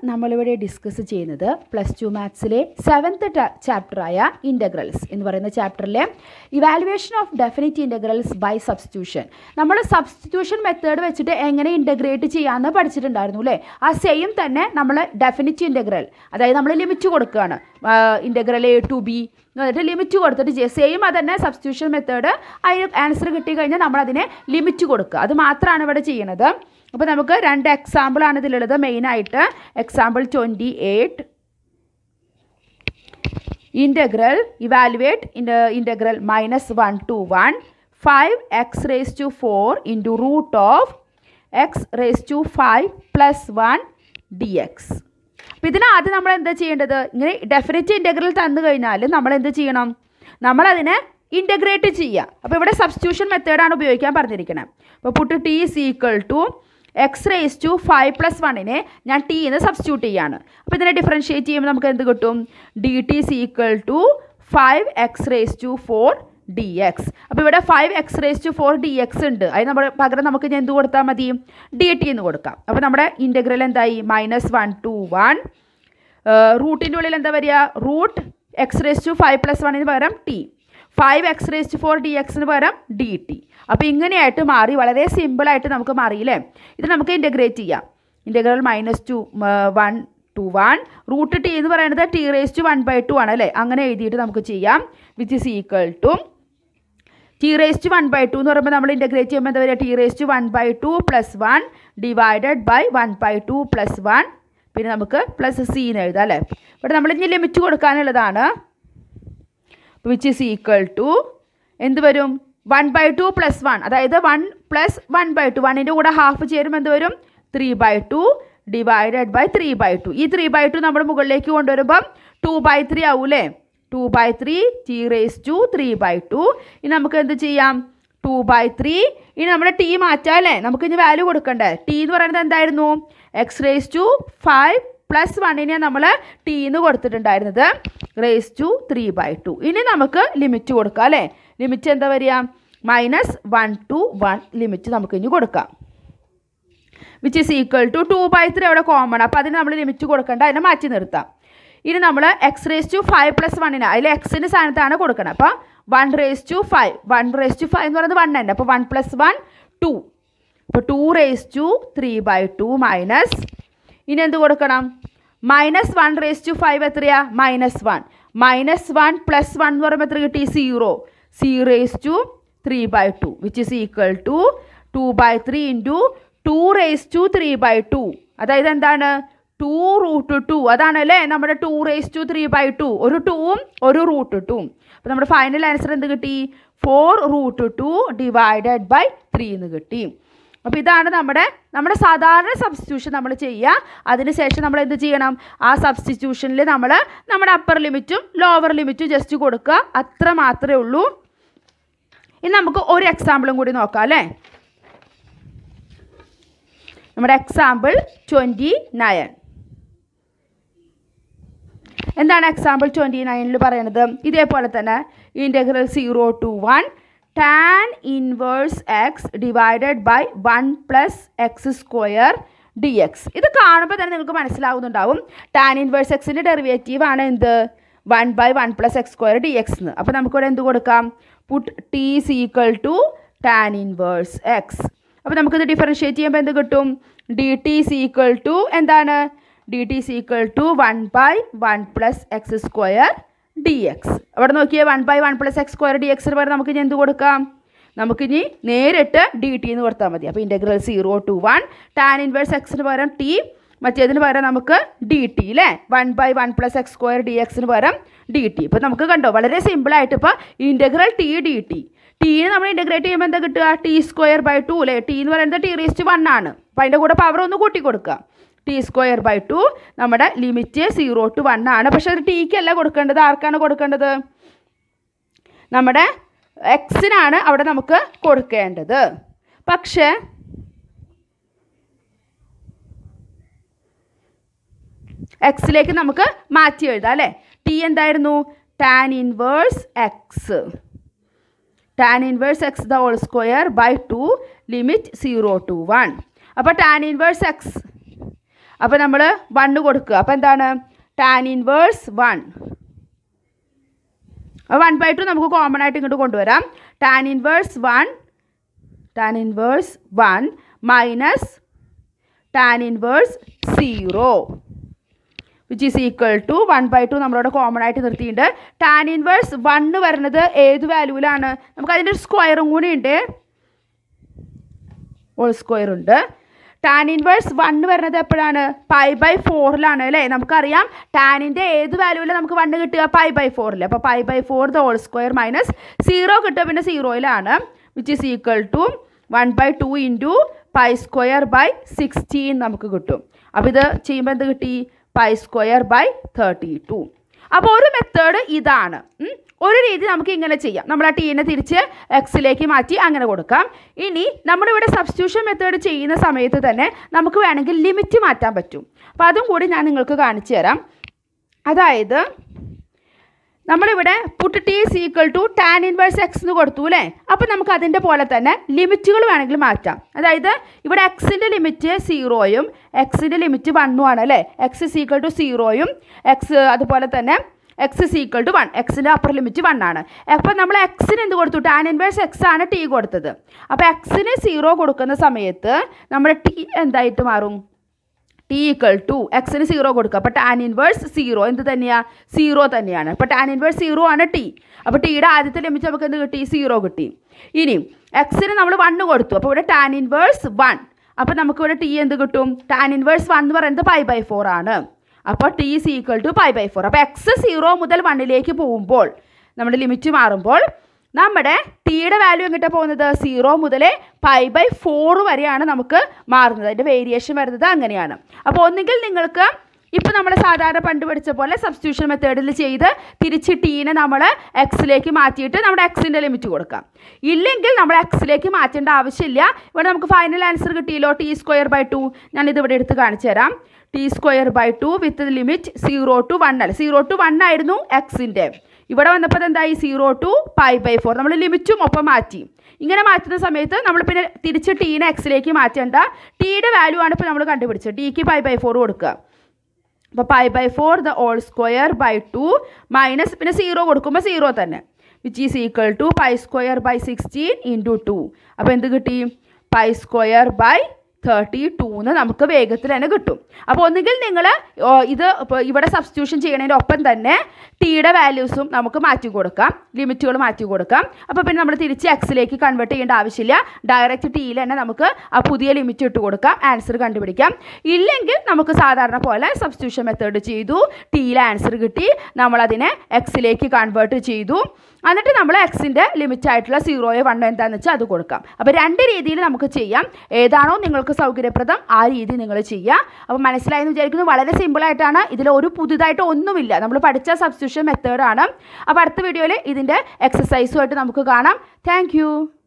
നമ്മളിവിടെ ഡിസ്കസ് ചെയ്യുന്നത് plus two മാത്സിലെ സെവൻത്ത് ചാപ്റ്ററായ ഇൻ്റഗ്രൽസ് എന്ന് പറയുന്ന ചാപ്റ്ററിലെ evaluation of definite integrals by substitution നമ്മൾ സബ്സ്റ്റിറ്റ്യൂഷൻ മെത്തേഡ് വെച്ചിട്ട് എങ്ങനെ ഇൻ്റഗ്രേറ്റ് ചെയ്യാമെന്ന് പഠിച്ചിട്ടുണ്ടായിരുന്നു അല്ലേ ആ സെയിം തന്നെ നമ്മൾ ഡെഫിനിറ്റ് ഇൻ്റഗ്രൽ അതായത് നമ്മൾ ലിമിറ്റ് കൊടുക്കുകയാണ് ഇൻ്റഗ്രൽ എ ടു ബി എന്നിട്ട് ലിമിറ്റ് കൊടുത്തിട്ട് ചെയ്യുക സെയിം അതന്നെ സബ്സ്റ്റിറ്റ്യൂഷൻ മെത്തേഡ് അതിന് ആൻസർ കിട്ടിക്കഴിഞ്ഞാൽ നമ്മളതിനെ ലിമിറ്റ് കൊടുക്കുക അത് മാത്രമാണ് ഇവിടെ ചെയ്യണത് അപ്പോൾ നമുക്ക് രണ്ട് എക്സാമ്പിളാണ് ഇതിലുള്ളത് മെയിനായിട്ട് example twenty eight integral evaluate integral minus one to one five x raise to four into root of x raise to five plus one d x അപ്പോൾ ഇതിനാദ്യം നമ്മൾ എന്താ ചെയ്യേണ്ടത് ഇങ്ങനെ ഡെഫിനറ്റ് ഇൻ്റഗ്രൽ തന്നു കഴിഞ്ഞാൽ നമ്മൾ എന്ത് ചെയ്യണം നമ്മളതിനെ ഇൻ്റഗ്രേറ്റ് ചെയ്യുക അപ്പോൾ ഇവിടെ സബ്സ്റ്റിറ്റ്യൂഷൻ മെത്തേഡാണ് ഉപയോഗിക്കാൻ പറഞ്ഞിരിക്കുന്നത് അപ്പോൾ put T is equal to x raise to five plus വണ്ണിനെ ഞാൻ ടി എന്ന് സബ്സ്റ്റിറ്റ്യൂട്ട് ചെയ്യാണ് അപ്പോൾ ഇതിനെ ഡിഫറൻഷിയേറ്റ് ചെയ്യുമ്പോൾ നമുക്ക് എന്ത് കിട്ടും d T is equal to five x raise to four d x അപ്പോൾ ഇവിടെ five x raise to four d x ഉണ്ട് അതിന് നമ്മൾ പകരം നമുക്ക് ഇനി എന്ത് കൊടുത്താൽ മതി ഡി ടി എന്ന് കൊടുക്കാം അപ്പോൾ നമ്മുടെ ഇൻ്റഗ്രൽ എന്തായി മൈനസ് വൺ ടു വൺ റൂട്ടിൻ്റെ ഉള്ളിൽ എന്താ വരിക root x raise to five plus വണ്ണിന് പകരം T five x raise to four d എക്സിന് പകരം ഡി ടി അപ്പോൾ ഇങ്ങനെയായിട്ട് മാറി വളരെ സിമ്പിളായിട്ട് നമുക്ക് മാറിയില്ലേ ഇത് നമുക്ക് ഇൻ്റഗ്രേറ്റ് ചെയ്യാം integral minus two one to one root T എന്ന് പറയുന്നത് T raise to one by two ആണ് അല്ലേ അങ്ങനെ എഴുതിയിട്ട് നമുക്ക് ചെയ്യാം which is equal to T raise to one by two എന്ന് പറയുമ്പോൾ നമ്മൾ ഇൻ്റഗ്രേറ്റ് ചെയ്യുമ്പോൾ എന്താ പറയുക T raise to one by two plus one divided by one by two plus one പിന്നെ നമുക്ക് പ്ലസ് സി എന്ന് എഴുതാം അല്ലേ ഇവിടെ നമ്മൾ ഇനി ലിമിറ്റ് കൊടുക്കാനുള്ളതാണ് വിച്ച് ഈസ് ഈക്വൽ ടു എന്ത് വരും one by two plus one അതായത് one plus one by two വണ്ണിൻ്റെ കൂടെ ഹാഫ് ചേരുമ്പോൾ എന്ത് വരും three by two divided by three by two ഈ ത്രീ ബൈ ടു നമ്മൾ മുകളിലേക്ക് കൊണ്ടുവരുമ്പം ടു ബൈ ത്രീ ആവൂലേ two by three T raise to three by two ഇനി നമുക്ക് എന്ത് ചെയ്യാം ടു ബൈ ത്രീ ഇനി നമ്മുടെ ടി മാറ്റാം അല്ലേ നമുക്ക് ഇനി വാല്യൂ കൊടുക്കണ്ടേ ടി എന്ന് പറയുന്നത് എന്തായിരുന്നു x raise to five plus വണ്ണിനെ നമ്മൾ ടി എന്ന് കൊടുത്തിട്ടുണ്ടായിരുന്നത് raise to three by two ഇനി നമുക്ക് ലിമിറ്റ് കൊടുക്കാം അല്ലേ ലിമിറ്റ് എന്താ വരിക minus one to one limit നമുക്ക് ഇനി കൊടുക്കാം which is equal to two by three അവിടെ കോമൺ അപ്പോൾ അതിന് നമ്മൾ ലിമിറ്റ് കൊടുക്കേണ്ട അതിനെ മാറ്റി നിർത്താം ഇനി നമ്മൾ x raise to five plus വണ്ണിന് അതിൽ എക്സിൻ്റെ സ്ഥാനത്താണ് കൊടുക്കണം അപ്പോൾ one raise to five one raise to five എന്ന് പറയുന്നത് വൺ തന്നെ അപ്പോൾ വൺ പ്ലസ് വൺ ടു അപ്പോൾ two raise to three by two minus ഇനി എന്ത് കൊടുക്കണം minus one raise to five എത്രയാ minus one minus one plus one എന്ന് പറയുമ്പോൾ എത്ര കിട്ടി zero C raise to three by two which is equal to two by three into two raise to three by two അതായത് എന്താണ് two root two അതാണ് അല്ലേ നമ്മുടെ two raise to three by two ഒരു ടൂവും ഒരു റൂട്ട് ടു അപ്പോൾ നമ്മുടെ ഫൈനൽ ആൻസർ എന്ത് കിട്ടി four root two divided by three എന്ന് കിട്ടി അപ്പോൾ ഇതാണ് നമ്മുടെ നമ്മുടെ സാധാരണ സബ്സ്റ്റിറ്റ്യൂഷൻ നമ്മൾ ചെയ്യുക അതിനുശേഷം നമ്മൾ എന്ത് ചെയ്യണം ആ സബ്സ്റ്റിറ്റ്യൂഷനിൽ നമ്മൾ നമ്മുടെ അപ്പർ ലിമിറ്റും ലോവർ ലിമിറ്റും ജസ്റ്റ് കൊടുക്കുക അത്ര മാത്രമേ ഉള്ളൂ ഇനി നമുക്ക് ഒരു എക്സാമ്പിളും കൂടി നോക്കാം അല്ലേ നമ്മുടെ എക്സാമ്പിൾ ട്വൻറ്റി നയൻ എന്താണ് എക്സാമ്പിൾ ട്വൻറ്റി നയനിൽ പറയുന്നത് ഇതേപോലെ തന്നെ integral zero to one tan inverse x divided by one plus x square d x ഇത് കാണുമ്പോൾ തന്നെ നിങ്ങൾക്ക് മനസ്സിലാവുന്നുണ്ടാവും ടാൻ ഇൻവേഴ്സ് എക്സിൻ്റെ ഡെറിവേറ്റീവ് ആണ് എന്ത് one by one plus x square d x എന്ന് അപ്പോൾ നമുക്കിവിടെ എന്ത് കൊടുക്കാം put T is equal to tan inverse x അപ്പോൾ നമുക്കിത് ഡിഫറൻഷ്യേറ്റ് ചെയ്യുമ്പോൾ എന്ത് കിട്ടും d T is equal to എന്താണ് d T is equal to one by one plus x square d x അവിടെ നോക്കിയേ one by one plus x square d എക്സിന് പകരം നമുക്ക് ഇനി എന്ത് കൊടുക്കാം നമുക്കിനി നേരിട്ട് ഡി ടി എന്ന് കൊടുത്താൽ മതി അപ്പോൾ integral zero to one tan inverse എക്സിന് പകരം ടി മറ്റേതിന് പകരം നമുക്ക് ഡി ടി അല്ലേ one by one plus x square d എക്സിന് പകരം ഡി ടി ഇപ്പോൾ നമുക്ക് കണ്ടോ വളരെ സിമ്പിളായിട്ട് ഇപ്പോൾ ഇൻ്റഗ്രൽ ടി ഡി ടി ടീനെ നമ്മൾ ഇൻ്റഗ്രേറ്റ് ചെയ്യുമ്പോൾ എന്താ കിട്ടുക ടി സ്ക്വയർ ബൈ ടു അല്ലേ ടി എന്ന് പറയുന്നത് ടി റേസ്റ്റ് വൺ ആണ് അപ്പോൾ അതിൻ്റെ കൂടെ പവർ ഒന്ന് കൂട്ടി കൊടുക്കുക ടി സ്ക്വയർ ബൈ ടു നമ്മുടെ ലിമിറ്റ് സീറോ ടു വൺ ആണ് പക്ഷേ അത് ടിക്ക് അല്ല കൊടുക്കേണ്ടത് ആർക്കാണ് കൊടുക്കേണ്ടത് നമ്മുടെ എക്സിനാണ് അവിടെ നമുക്ക് കൊടുക്കേണ്ടത് പക്ഷേ എക്സിലേക്ക് നമുക്ക് മാറ്റി എഴുതാം അല്ലേ ടി എന്തായിരുന്നു tan inverse x tan inverse x the whole square by two limit zero to one അപ്പോൾ ടാൻ ഇൻവേഴ്സ് എക്സ് അപ്പോൾ നമ്മൾ വണ്ണ് കൊടുക്കുക അപ്പോൾ എന്താണ് tan inverse one one by two നമുക്ക് കോമൺ ആയിട്ട് ഇങ്ങോട്ട് കൊണ്ടുവരാം tan inverse one tan inverse one minus tan inverse zero which is equal to one by two നമ്മളവിടെ കോമൺ ആയിട്ട് നിർത്തിയിട്ടുണ്ട് ടാൻ ഇൻവേഴ്സ് വണ്ണ് വരുന്നത് ഏത് വാല്യൂവിലാണ് നമുക്ക് അതിൻ്റെ ഒരു സ്ക്വയറും കൂടി ഉണ്ട് ഹോൾ സ്ക്വയർ ഉണ്ട് ടാൻ ഇൻവേഴ്സ് വണ്ണ് വരുന്നത് എപ്പോഴാണ് പൈ ബൈ ഫോറിലാണ് അല്ലേ നമുക്കറിയാം ടാനിൻ്റെ ഏത് വാല്യൂവിൽ നമുക്ക് വണ്ണ് കിട്ടുക പൈ ബൈ ഫോറിൽ അപ്പോൾ pi by four the whole square minus zero കിട്ടുക പിന്നെ സീറോയിലാണ് which is equal to one by two into pi square by sixteen നമുക്ക് കിട്ടും അപ്പോൾ ഇത് ചെയ്യുമ്പോൾ എന്ത് കിട്ടി pi square by thirty two അപ്പോൾ ഒരു മെത്തേഡ് ഇതാണ് ഉം. ഒരു രീതി നമുക്ക് ഇങ്ങനെ ചെയ്യാം നമ്മൾ ആ ടീനെ തിരിച്ച് എക്സിലേക്ക് മാറ്റി അങ്ങനെ കൊടുക്കാം ഇനി നമ്മളിവിടെ സബ്സ്റ്റിറ്റ്യൂഷൻ മെത്തേഡ് ചെയ്യുന്ന സമയത്ത് തന്നെ നമുക്ക് വേണമെങ്കിൽ ലിമിറ്റ് മാറ്റാൻ പറ്റും അപ്പോൾ അതും കൂടി ഞാൻ നിങ്ങൾക്ക് കാണിച്ചു തരാം അതായത് നമ്മളിവിടെ put T is equal to tan inverse x എന്ന് കൊടുത്തു അല്ലേ അപ്പോൾ നമുക്ക് അതിൻ്റെ പോലെ തന്നെ ലിമിറ്റുകൾ വേണമെങ്കിൽ മാറ്റാം അതായത് ഇവിടെ എക്സിൻ്റെ ലിമിറ്റ് സീറോയും എക്സിൻ്റെ ലിമിറ്റ് വണ്ണും ആണ് അല്ലേ എക്സ് ഇസ് ഈക്വൽ ടു സീറോയും എക്സ് അതുപോലെ തന്നെ x is equal to one എക്സിൻ്റെ അപ്പർ ലിമിറ്റ് വൺ ആണ് അപ്പോൾ നമ്മൾ എക്സിന് എന്ത് കൊടുത്തു ടാൻ ഇൻവേഴ്സ് എക്സ് ആണ് ടി കൊടുത്തത് അപ്പോൾ എക്സിന് സീറോ കൊടുക്കുന്ന സമയത്ത് നമ്മുടെ ടി എന്തായിട്ട് മാറും ടി ഈക്വൽ ടു എക്സിന് സീറോ കൊടുക്കുക അപ്പോൾ ടാൻ ഇൻവേഴ്സ് സീറോ എന്ത് തന്നെയാണ് സീറോ തന്നെയാണ് അപ്പോൾ ടാൻ ഇൻവേഴ്സ് സീറോ ആണ് ടി അപ്പോൾ ടിയുടെ ആദ്യത്തെ ലിമിറ്റ് നമുക്ക് എന്ത് കിട്ടി സീറോ കിട്ടി ഇനി എക്സിന് നമ്മൾ വണ്ണ് കൊടുത്തു അപ്പോൾ ഇവിടെ ടാൻ ഇൻവേഴ്സ് വൺ അപ്പോൾ നമുക്ക് ഇവിടെ ടി എന്ത് കിട്ടും ടാൻ ഇൻവേഴ്സ് വൺ എന്ന് പറയുന്നത് പൈ ബൈ ഫോർ ആണ് അപ്പോൾ T is equal to pi by four അപ്പോൾ എക്സ് സീറോ മുതൽ വണ്ണിലേക്ക് പോകുമ്പോൾ നമ്മുടെ ലിമിറ്റ് മാറുമ്പോൾ നമ്മുടെ ടിയുടെ വാല്യൂ എങ്ങോട്ടാണ് പോകുന്നത് സീറോ മുതൽ പൈ ബൈ ഫോർ വരെയാണ് നമുക്ക് മാറുന്നത് അതിൻ്റെ വേരിയേഷൻ വരുന്നത് അങ്ങനെയാണ് അപ്പോൾ ഒന്നുകിൽ നിങ്ങൾക്ക് ഇപ്പോൾ നമ്മൾ സാധാരണ പണ്ട് പഠിച്ച പോലെ സബ്സ്റ്റിറ്റ്യൂഷൻ മെത്തേഡിൽ ചെയ്ത് തിരിച്ച് ടീനെ നമ്മൾ എക്സിലേക്ക് മാറ്റിയിട്ട് നമ്മുടെ എക്സിൻ്റെ ലിമിറ്റ് കൊടുക്കാം ഇല്ലെങ്കിൽ നമ്മൾ എക്സിലേക്ക് മാറ്റേണ്ട ആവശ്യമില്ല ഇവിടെ നമുക്ക് ഫൈനൽ ആൻസർ കിട്ടിയല്ലോ ടി സ്ക്വയർ ബൈ ടു ഞാനിത് ഇവിടെ എടുത്ത് കാണിച്ചു തരാം T square by two with limit zero to one അല്ല സീറോ ടു വൺ ആയിരുന്നു എക്സിൻ്റെ ഇവിടെ വന്നപ്പോൾ എന്തായി zero to pi by four നമ്മൾ ലിമിറ്റും ഒപ്പം മാറ്റി ഇങ്ങനെ മാറ്റുന്ന സമയത്ത് നമ്മൾ പിന്നെ തിരിച്ച് ടീനെ എക്സിലേക്ക് മാറ്റേണ്ട ടീയുടെ വാല്യൂ ആണ് ഇപ്പോൾ നമ്മൾ കണ്ടുപിടിച്ചത് ടിക്ക് പൈ ബൈ ഫോർ കൊടുക്കുക അപ്പോൾ pi by four the whole square by two minus പിന്നെ സീറോ കൊടുക്കുമ്പോൾ സീറോ തന്നെ which is equal to pi square by sixteen into two അപ്പോൾ എന്ത് കിട്ടി പൈ സ്ക്വയർ ബൈ തേർട്ടി ടൂന്ന് നമുക്ക് വേഗത്തിൽ തന്നെ കിട്ടും അപ്പോൾ ഒന്നുകിൽ നിങ്ങൾ ഇത് ഇപ്പോൾ ഇവിടെ സബ്സ്റ്റിറ്റ്യൂഷൻ ചെയ്യണതിൻ്റെ ഒപ്പം തന്നെ ടീയുടെ വാല്യൂസും നമുക്ക് മാറ്റി കൊടുക്കാം ലിമിറ്റുകൾ മാറ്റി കൊടുക്കാം അപ്പോൾ പിന്നെ നമ്മൾ തിരിച്ച് എക്സിലേക്ക് കൺവേർട്ട് ചെയ്യേണ്ട ആവശ്യമില്ല ഡയറക്റ്റ് ടീയിൽ തന്നെ നമുക്ക് ആ പുതിയ ലിമിറ്റ് ഇട്ട് കൊടുക്കാം ആൻസർ കണ്ടുപിടിക്കാം ഇല്ലെങ്കിൽ നമുക്ക് സാധാരണ പോലെ സബ്സ്റ്റിറ്റ്യൂഷൻ മെത്തേഡ് ചെയ്തു ടീയിൽ ആൻസർ കിട്ടി നമ്മളതിനെ എക്സിലേക്ക് കൺവേർട്ട് ചെയ്തു എന്നിട്ട് നമ്മൾ എക്സിൻ്റെ ലിമിറ്റ് ആയിട്ടുള്ള സീറോയോ വണ്ണോ എന്താണെന്ന് വെച്ചാൽ അത് കൊടുക്കാം അപ്പോൾ രണ്ട് രീതിയിൽ നമുക്ക് ചെയ്യാം ഏതാണോ നിങ്ങൾക്ക് സൗകര്യപ്രദം ആ രീതി നിങ്ങൾ ചെയ്യുക അപ്പോൾ മനസ്സിലായെന്ന് വിചാരിക്കുന്നു വളരെ സിമ്പിളായിട്ടാണ് ഇതിൽ ഒരു പുതുതായിട്ട് ഒന്നുമില്ല നമ്മൾ പഠിച്ച സബ്സ്റ്റിറ്റ്യൂഷൻ മെത്തേഡാണ് അപ്പോൾ അടുത്ത വീഡിയോയിൽ ഇതിൻ്റെ എക്സസൈസുമായിട്ട് നമുക്ക് കാണാം താങ്ക്